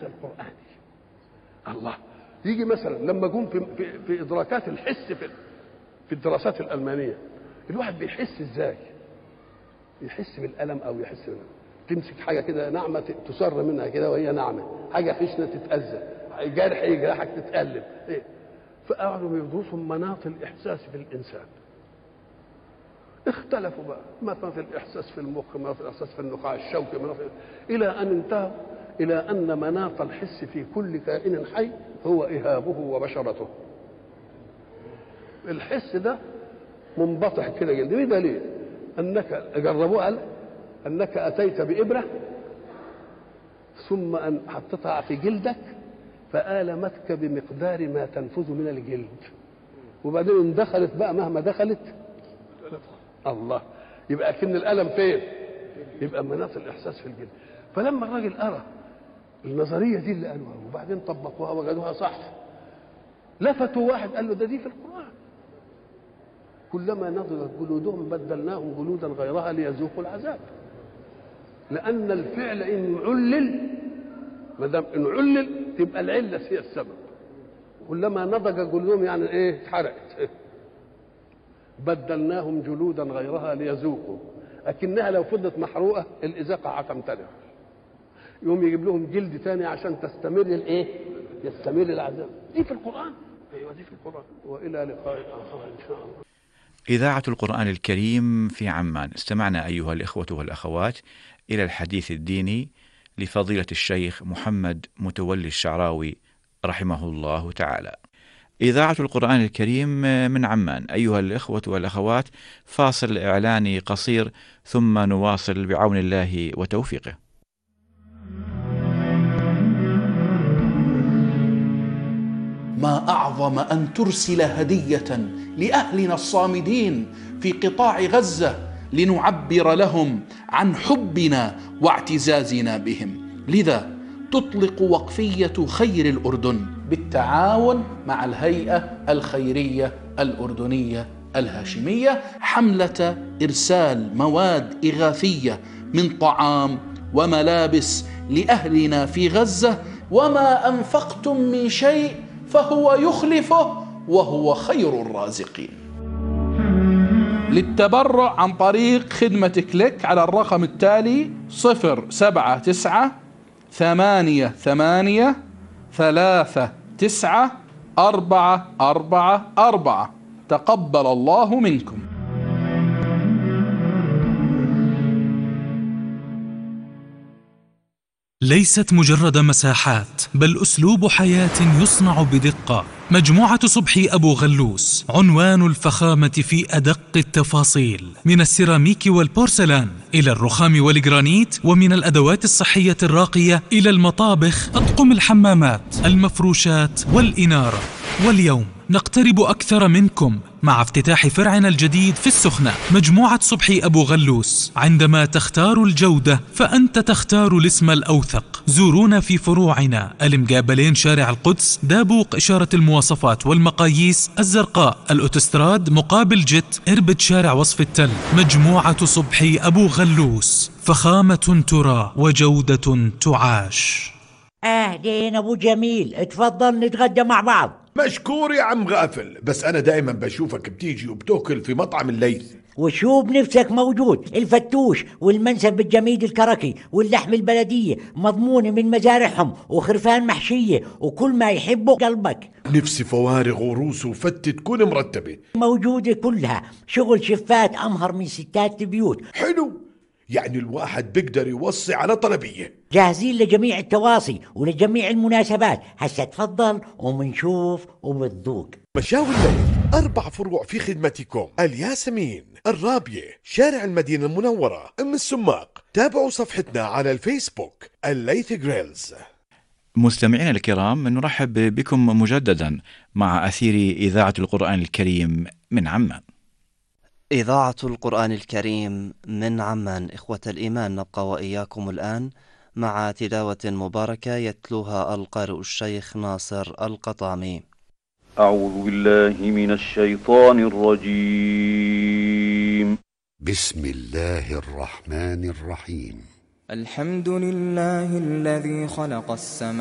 القرآني الله يجي مثلا لما جم في, في, في إدراكات الحس في, في الدراسات الألمانية الواحد بيحس إزاي يحس بالألم أو يحس بالألم. تمسك حاجة كده ناعمة تسر منها كده وهي ناعمة حاجة خشنة تتأذى جرح يجرحك تتألم إيه؟ فقعدوا يدرسوا مناط الإحساس في الإنسان اختلفوا بقى ما في الاحساس في المخ ما في الاحساس في النخاع الشوكي ما في الى ان انتهوا الى ان مناط الحس في كل كائن حي هو اهابه وبشرته الحس ده منبطح كده جلد ايه دليل انك جربوه قال انك اتيت بابره ثم ان حطيتها في جلدك فآلمتك بمقدار ما تنفذ من الجلد وبعدين ان دخلت بقى مهما دخلت الله يبقى اكن الالم فين يبقى مناط الاحساس في الجلد فلما الراجل ارى النظريه دي اللي قالوها وبعدين طبقوها وجدوها صح لفتوا واحد قال له ده دي في القران كلما نضجت جلودهم بدلناهم جلودا غيرها ليذوقوا العذاب لان الفعل ان علل ما دام ان علل تبقى العله هي السبب كلما نضج جلودهم يعني ايه اتحرقت بدلناهم جلودا غيرها ليذوقوا لكنها لو فضلت محروقه الازاقه هتمتنع يقوم يجيب لهم جلد تاني عشان تستمر الايه؟ يستمر العذاب دي في القران ايوه دي في القران والى لقاء اخر ان شاء الله إذاعة القرآن الكريم في عمان استمعنا أيها الإخوة والأخوات إلى الحديث الديني لفضيلة الشيخ محمد متولي الشعراوي رحمه الله تعالى إذاعة القرآن الكريم من عمان أيها الإخوة والأخوات فاصل إعلاني قصير ثم نواصل بعون الله وتوفيقه ما اعظم ان ترسل هديه لاهلنا الصامدين في قطاع غزه لنعبر لهم عن حبنا واعتزازنا بهم لذا تطلق وقفيه خير الاردن بالتعاون مع الهيئه الخيريه الاردنيه الهاشميه حمله ارسال مواد اغاثيه من طعام وملابس لاهلنا في غزه وما انفقتم من شيء فهو يخلفه وهو خير الرازقين للتبرع عن طريق خدمة كليك على الرقم التالي صفر سبعة تسعة ثمانية ثمانية ثلاثة تسعة أربعة أربعة أربعة تقبل الله منكم ليست مجرد مساحات بل اسلوب حياه يصنع بدقه مجموعه صبحي ابو غلوس عنوان الفخامه في ادق التفاصيل من السيراميك والبورسلان الى الرخام والجرانيت ومن الادوات الصحيه الراقيه الى المطابخ اطقم الحمامات المفروشات والاناره واليوم نقترب أكثر منكم مع افتتاح فرعنا الجديد في السخنة مجموعة صبحي أبو غلوس عندما تختار الجودة فأنت تختار الاسم الأوثق زورونا في فروعنا المقابلين شارع القدس دابوق إشارة المواصفات والمقاييس الزرقاء الأوتوستراد مقابل جت إربد شارع وصف التل مجموعة صبحي أبو غلوس فخامة ترى وجودة تعاش اهلين ابو جميل اتفضل نتغدى مع بعض مشكور يا عم غافل بس انا دائما بشوفك بتيجي وبتاكل في مطعم الليث وشو بنفسك موجود الفتوش والمنسف بالجميد الكركي واللحم البلدية مضمونة من مزارعهم وخرفان محشية وكل ما يحبه قلبك نفسي فوارغ وروس وفتة تكون مرتبة موجودة كلها شغل شفات أمهر من ستات البيوت حلو يعني الواحد بيقدر يوصي على طلبية جاهزين لجميع التواصي ولجميع المناسبات هسا تفضل ومنشوف وبتذوق مشاوي الليل أربع فروع في خدمتكم الياسمين الرابية شارع المدينة المنورة أم السماق تابعوا صفحتنا على الفيسبوك الليث جريلز مستمعينا الكرام نرحب بكم مجددا مع أثير إذاعة القرآن الكريم من عمان إذاعة القرآن الكريم من عمان إخوة الإيمان نبقى وإياكم الآن مع تلاوة مباركة يتلوها القارئ الشيخ ناصر القطامي أعوذ بالله من الشيطان الرجيم بسم الله الرحمن الرحيم الحمد لله الذي خلق السماوات